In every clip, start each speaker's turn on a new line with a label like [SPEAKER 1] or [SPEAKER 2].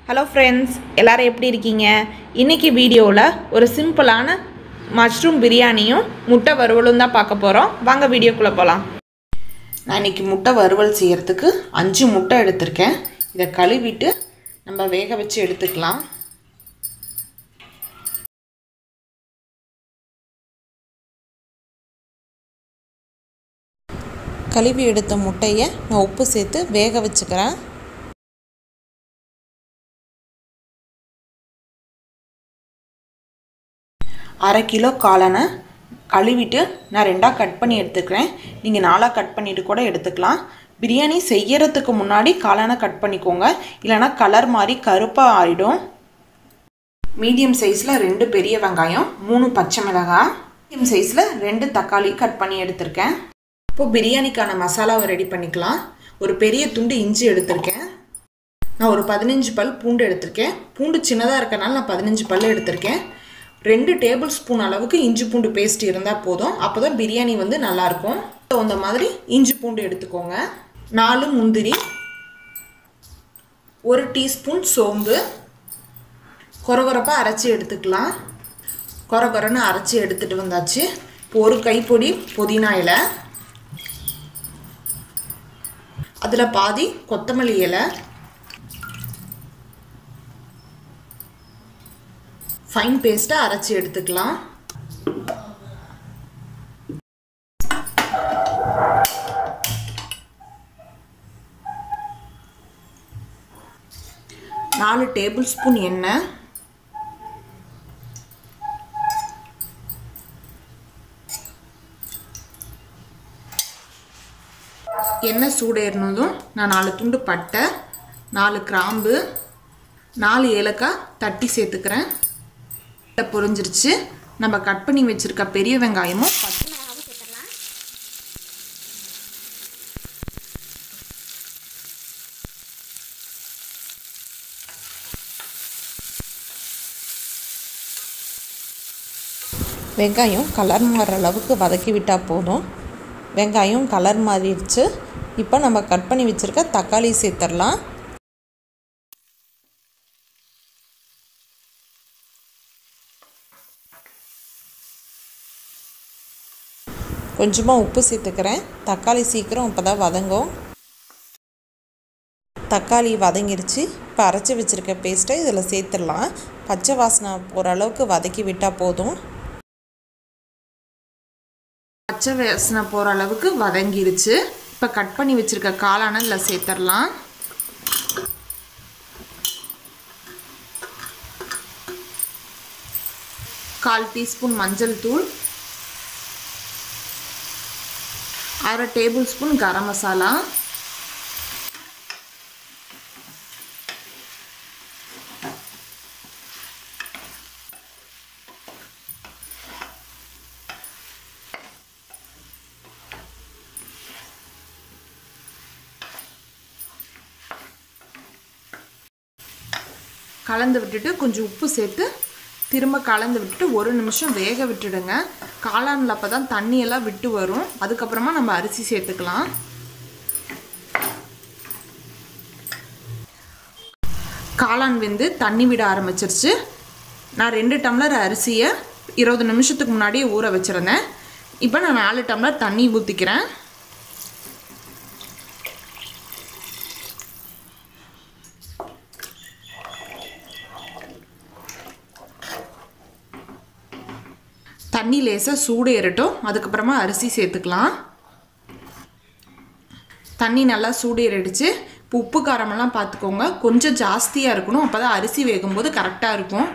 [SPEAKER 1] hello friends எல்லாரும் எப்படி இருக்கீங்க இன்னைக்கு வீடியோவில் ஒரு சிம்பிளான மஷ்ரூம் பிரியாணியும் முட்டை வறுவலும் தான் பார்க்க போகிறோம் வாங்க வீடியோக்குள்ளே போகலாம் நான் இன்னைக்கு முட்டை வறுவல் செய்கிறதுக்கு அஞ்சு முட்டை எடுத்திருக்கேன் இதை கழுவிட்டு நம்ம வேக வச்சு எடுத்துக்கலாம் கழுவி எடுத்த முட்டையை நான் உப்பு சேர்த்து வேக வச்சுக்கிறேன் அரை கிலோ காளானை கழுவிட்டு நான் ரெண்டாக கட் பண்ணி எடுத்துக்கிறேன் நீங்கள் நாலாக கட் பண்ணிவிட்டு கூட எடுத்துக்கலாம் பிரியாணி செய்யறதுக்கு முன்னாடி காளானை கட் பண்ணிக்கோங்க இல்லைனா கலர் மாதிரி கருப்பாக ஆகிடும் மீடியம் சைஸில் ரெண்டு பெரிய வெங்காயம் மூணு பச்சை மிளகாய் மீடியம் சைஸில் ரெண்டு தக்காளி கட் பண்ணி எடுத்திருக்கேன் இப்போது பிரியாணிக்கான மசாலாவை ரெடி பண்ணிக்கலாம் ஒரு பெரிய துண்டு இஞ்சி எடுத்திருக்கேன் நான் ஒரு பதினஞ்சு பல் பூண்டு எடுத்திருக்கேன் பூண்டு சின்னதாக இருக்கனால நான் பதினஞ்சு பல் எடுத்திருக்கேன் ரெண்டு டேபிள் ஸ்பூன் அளவுக்கு இஞ்சி பூண்டு பேஸ்ட் இருந்தால் போதும் அப்போ தான் பிரியாணி வந்து நல்லாயிருக்கும் அந்த மாதிரி இஞ்சி பூண்டு எடுத்துக்கோங்க நாலு முந்திரி ஒரு டீஸ்பூன் சோம்பு கொரகொரப்பாக அரைச்சி எடுத்துக்கலாம் கொரகொரன்னு அரைச்சி எடுத்துகிட்டு வந்தாச்சு இப்போ ஒரு கைப்பொடி புதினா இலை அதில் பாதி கொத்தமல்லி இலை ஃபைன் பேஸ்ட்டாக அரைச்சி எடுத்துக்கலாம் நாலு டேபிள் ஸ்பூன் எண்ணெய் எண்ணெய் சூடேறினதும் நான் நாலு துண்டு பட்டை நாலு கிராம்பு நாலு ஏலக்காய் தட்டி சேர்த்துக்கிறேன் பொரிஞ்சிருச்சு நம்ம கட் பண்ணி வச்சுருக்க பெரிய வெங்காயமும் பச்சை மிளகாவும் சேர்த்துக்கலாம் வெங்காயம் கலர் மாறுற அளவுக்கு வதக்கி விட்டால் போதும் வெங்காயம் கலர் மாறிடுச்சு இப்போ நம்ம கட் பண்ணி வச்சுருக்க தக்காளி சேர்த்துடலாம் கொஞ்சமாக உப்பு சேர்த்துக்கிறேன் தக்காளி சீக்கிரம் இப்போ தான் வதங்கும் தக்காளி வதங்கிருச்சு இப்போ அரைச்சி வச்சுருக்க பேஸ்ட்டை இதில் சேர்த்துடலாம் பச்சை வாசனை போகிற அளவுக்கு வதக்கி விட்டால் போதும் பச்சை வாசனை போகிற அளவுக்கு வதங்கிருச்சு இப்போ கட் பண்ணி வச்சுருக்க காளானை இதில் சேர்த்துடலாம் கால் டீஸ்பூன் மஞ்சள் தூள் அரை டேபிள் ஸ்பூன் கரம் மசாலா கலந்து விட்டுட்டு கொஞ்சம் உப்பு சேர்த்து திரும்ப கலந்து விட்டுட்டு ஒரு நிமிஷம் வேக விட்டுடுங்க காளானில் அப்போ தான் தண்ணியெல்லாம் விட்டு வரும் அதுக்கப்புறமா நம்ம அரிசி சேர்த்துக்கலாம் காளான் வெந்து தண்ணி விட ஆரம்பிச்சிருச்சு நான் ரெண்டு டம்ளர் அரிசியை இருபது நிமிஷத்துக்கு முன்னாடியே ஊற வச்சுருந்தேன் இப்போ நான் நாலு டம்ளர் தண்ணி ஊற்றிக்கிறேன் தண்ணி லேசாக சூடு ஏறட்டும் அதுக்கப்புறமா அரிசி சேர்த்துக்கலாம் தண்ணி நல்லா சூடு ஏறிடுச்சு இப்போ உப்பு காரமெல்லாம் பார்த்துக்கோங்க கொஞ்சம் ஜாஸ்தியாக இருக்கணும் அப்போ தான் அரிசி வேகும்போது கரெக்டாக இருக்கும்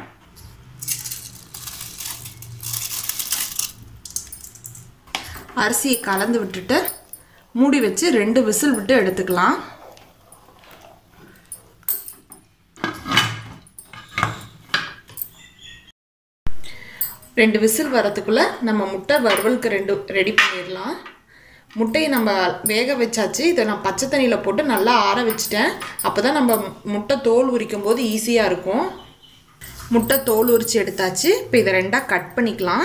[SPEAKER 1] அரிசியை கலந்து விட்டுட்டு மூடி வச்சு ரெண்டு விசில் விட்டு எடுத்துக்கலாம் ரெண்டு விசில் வரத்துக்குள்ளே நம்ம முட்டை வறுவலுக்கு ரெண்டு ரெடி பண்ணிடலாம் முட்டையை நம்ம வேக வச்சாச்சு இதை நான் பச்சை தண்ணியில் போட்டு நல்லா ஆற வச்சுட்டேன் அப்போ தான் நம்ம முட்டை தோல் உரிக்கும் போது ஈஸியாக இருக்கும் முட்டை தோல் உரித்து எடுத்தாச்சு இப்போ இதை ரெண்டாக கட் பண்ணிக்கலாம்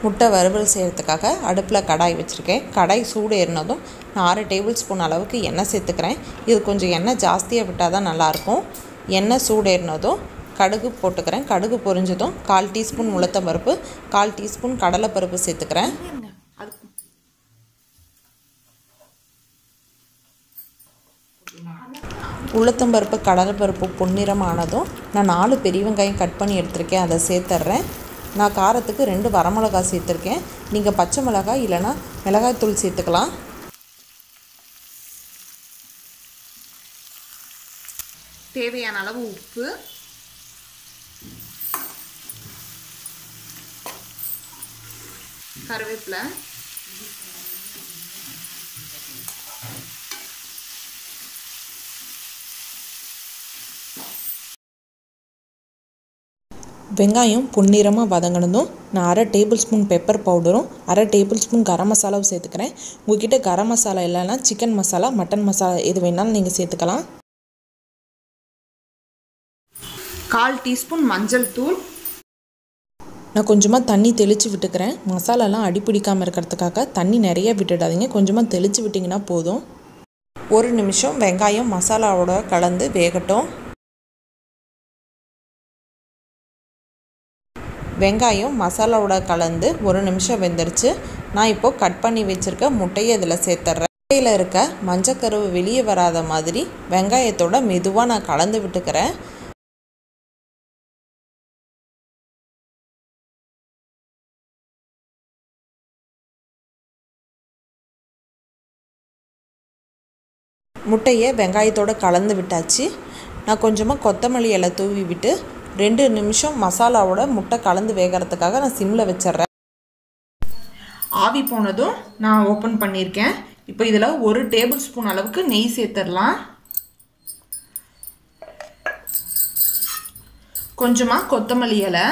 [SPEAKER 2] முட்டை வறுவல் செய்கிறதுக்காக அடுப்பில் கடாய் வச்சுருக்கேன் கடாய் சூடு ஏறினதும் நான் ஆறு டேபிள் ஸ்பூன் அளவுக்கு எண்ணெய் சேர்த்துக்கிறேன் இது கொஞ்சம் எண்ணெய் ஜாஸ்தியாக விட்டால் தான் நல்லாயிருக்கும் எண்ணெய் சூடு ஏறினதும் கடுகு போட்டுக்கிறேன் கடுகு பொரிஞ்சதும் கால் டீஸ்பூன் உளுத்தம் பருப்பு கால் டீஸ்பூன் கடலைப்பருப்பு சேர்த்துக்கிறேன் உளுத்தம்பருப்பு கடலைப்பருப்பு பொன்னிறமானதும் நான் நாலு பெரிய வெங்காயம் கட் பண்ணி எடுத்திருக்கேன் அதை சேர்த்துட்றேன் நான் காரத்துக்கு ரெண்டு வரமிளகாய் சேர்த்துருக்கேன் நீங்கள் பச்சை மிளகாய் இல்லைன்னா மிளகாய்த்தூள் சேர்த்துக்கலாம்
[SPEAKER 1] தேவையான அளவு உப்பு கருவேப்பிலை
[SPEAKER 2] வெங்காயம் பொன்னிறமாக வதங்கினதும் நான் அரை டேபிள் ஸ்பூன் பெப்பர் பவுடரும் அரை டேபிள் ஸ்பூன் கரம் மசாலாவும் சேர்த்துக்கிறேன் உங்ககிட்ட கரம் மசாலா இல்லைன்னா சிக்கன் மசாலா மட்டன் மசாலா எது வேணாலும் நீங்கள் சேர்த்துக்கலாம்
[SPEAKER 1] கால் டீஸ்பூன் மஞ்சள் தூள்
[SPEAKER 2] நான் கொஞ்சமாக தண்ணி தெளித்து விட்டுக்கிறேன் மசாலாலாம் அடிப்பிடிக்காமல் இருக்கிறதுக்காக தண்ணி நிறைய விட்டுடாதீங்க கொஞ்சமாக தெளித்து விட்டிங்கன்னா போதும் ஒரு நிமிஷம் வெங்காயம் மசாலாவோட கலந்து வேகட்டும் வெங்காயம் மசாலாவோட கலந்து ஒரு நிமிஷம் வெந்துருச்சு நான் இப்போது கட் பண்ணி வச்சுருக்க முட்டையை இதில் சேர்த்துட்றேன் முட்டையில் இருக்க மஞ்சக்கருவு வெளியே வராத மாதிரி வெங்காயத்தோட மெதுவாக நான் கலந்து விட்டுக்கிறேன் முட்டையை வெங்காயத்தோடு கலந்து விட்டாச்சு நான் கொஞ்சமாக கொத்தமல்லி இலை தூவி விட்டு ரெண்டு நிமிஷம் மசாலாவோட முட்டை கலந்து வேகிறதுக்காக நான் சிம்மில் வச்சிட்றேன்
[SPEAKER 1] ஆவி போனதும் நான் ஓப்பன் பண்ணியிருக்கேன் இப்போ இதில் ஒரு டேபிள் ஸ்பூன் அளவுக்கு நெய் சேர்த்துடலாம் கொஞ்சமாக கொத்தமல்லி இலை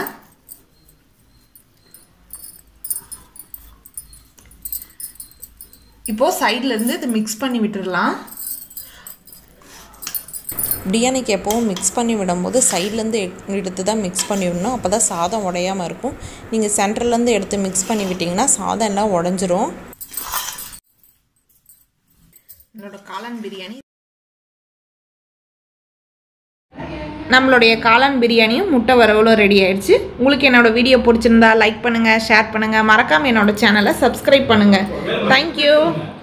[SPEAKER 1] இப்போது சைட்லேருந்து இது மிக்ஸ் பண்ணி விட்டுடலாம்
[SPEAKER 2] பிரியாணிக்கு எப்போவும் மிக்ஸ் பண்ணி விடும்போது சைட்லேருந்து எடுத்து தான் மிக்ஸ் பண்ணி விடணும் அப்போ தான் சாதம் உடையாமல் இருக்கும் நீங்கள் சென்டர்லேருந்து எடுத்து மிக்ஸ் பண்ணி விட்டிங்கன்னா சாதம் எல்லாம் உடஞ்சிரும்
[SPEAKER 1] என்னோட காளான் பிரியாணி நம்மளுடைய காளான் பிரியாணியும் முட்டை வரவலும் ரெடி ஆயிடுச்சு உங்களுக்கு என்னோட வீடியோ பிடிச்சிருந்தா லைக் பண்ணுங்கள் ஷேர் பண்ணுங்கள் மறக்காமல் என்னோட சேனலை சப்ஸ்கிரைப் பண்ணுங்கள் தேங்க்யூ